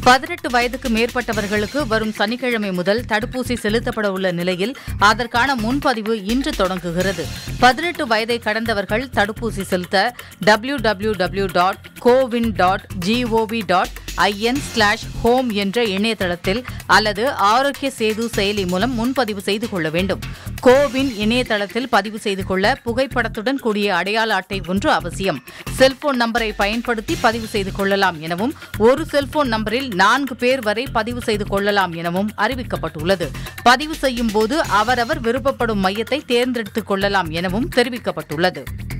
பதினெட்டு வயதுக்கு மேற்பட்டவர்களுக்கு வரும் சனிக்கிழமை முதல் தடுப்பூசி செலுத்தப்பட உள்ள நிலையில் அதற்கான முன்பதிவு இன்று தொடங்குகிறது பதினெட்டு வயதை கடந்தவர்கள் தடுப்பூசி செலுத்த W W W dot CoWIN dot G O V dot I N slash home என்ற இணையதளத்தில் அல்லது ஆரோக்கிய சேது செயலி மூலம் முன்பதிவு செய்து கொள்ள வேண்டும் கோவின் இணையதளத்தில் பதிவு செய்து கொள்ள புகைப்படத்துடன் கூடிய அடையாள அட்டை ஒன்று அவசியம் செல்போன் நம்பரை பயன்படுத்தி பதிவு செய்து கொள்ளலாம் எனவும் ஒரு செல்போன் நம்பரில் நான்கு பேர் வரை பதிவு செய்து கொள்ளலாம் எனவும் அறிவிக்கப்பட்டுள்ளது பதிவு செய்யும் போது அவரவர் விருப்பப்படும் மையத்தை தேர்ந்தெடுத்துக் கொள்ளலாம் எனவும் தெரிவிக்கப்பட்டுள்ளது